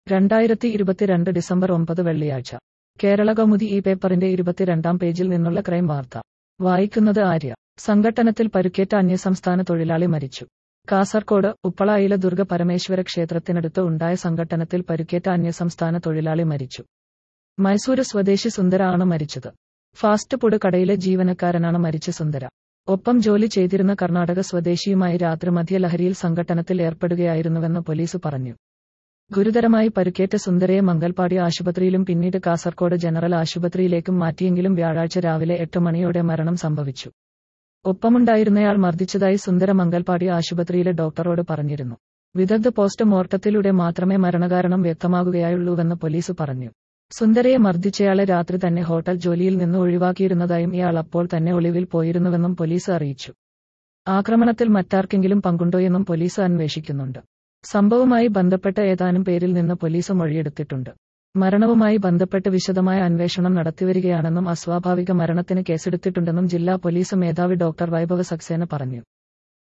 രണ്ടായിരത്തി ഇരുപത്തിരണ്ട് ഡിസംബർ ഒമ്പത് വെള്ളിയാഴ്ച കേരള കൗമുദി ഈ പേപ്പറിന്റെ ഇരുപത്തിരണ്ടാം പേജിൽ നിന്നുള്ള ക്രൈം വാർത്ത വായിക്കുന്നത് ആര്യ സംഘട്ടനത്തിൽ പരുക്കേറ്റ അന്യസംസ്ഥാന തൊഴിലാളി മരിച്ചു കാസർകോട് ഉപ്പളായിലെ ദുർഗ പരമേശ്വര ക്ഷേത്രത്തിനടുത്ത് ഉണ്ടായ സംഘട്ടനത്തിൽ പരുക്കേറ്റ അന്യസംസ്ഥാന തൊഴിലാളി മരിച്ചു മൈസൂര് സ്വദേശി സുന്ദര ആണ് മരിച്ചത് ഫാസ്റ്റ് ഫുഡ് കടയിലെ ജീവനക്കാരനാണ് മരിച്ച സുന്ദര ഒപ്പം ജോലി ചെയ്തിരുന്ന കർണാടക സ്വദേശിയുമായി രാത്രി മദ്യലഹരിയിൽ സംഘട്ടനത്തിൽ ഏർപ്പെടുകയായിരുന്നുവെന്ന് പോലീസ് പറഞ്ഞു ഗുരുതരമായി പരുക്കേറ്റ സുന്ദരയെ മംഗൽപാടി ആശുപത്രിയിലും പിന്നീട് കാസർകോട് ജനറൽ ആശുപത്രിയിലേക്കും മാറ്റിയെങ്കിലും വ്യാഴാഴ്ച രാവിലെ എട്ട് മണിയോടെ മരണം സംഭവിച്ചു ഒപ്പമുണ്ടായിരുന്നയാൾ മർദ്ദിച്ചതായി സുന്ദര മംഗൽപാടി ആശുപത്രിയിലെ ഡോക്ടറോട് പറഞ്ഞിരുന്നു വിദഗ്ധ പോസ്റ്റ്മോർട്ടത്തിലൂടെ മാത്രമേ മരണകാരണം വ്യക്തമാകുകയായുള്ളൂവെന്ന് പോലീസ് പറഞ്ഞു സുന്ദരയെ മർദ്ദിച്ചയാളെ രാത്രി തന്നെ ഹോട്ടൽ ജോലിയിൽ നിന്ന് ഒഴിവാക്കിയിരുന്നതായും ഇയാൾ അപ്പോൾ തന്നെ ഒളിവിൽ പോയിരുന്നുവെന്നും പോലീസ് അറിയിച്ചു ആക്രമണത്തിൽ മറ്റാർക്കെങ്കിലും പങ്കുണ്ടോയെന്നും പോലീസ് അന്വേഷിക്കുന്നുണ്ട് സംഭവവുമായി ബന്ധപ്പെട്ട ഏതാനും പേരിൽ നിന്ന് പോലീസ് മൊഴിയെടുത്തിട്ടുണ്ട് മരണവുമായി ബന്ധപ്പെട്ട് വിശദമായ അന്വേഷണം നടത്തിവരികയാണെന്നും അസ്വാഭാവിക മരണത്തിന് കേസെടുത്തിട്ടുണ്ടെന്നും ജില്ലാ പോലീസ് മേധാവി ഡോക്ടർ വൈഭവ സക്സേന പറഞ്ഞു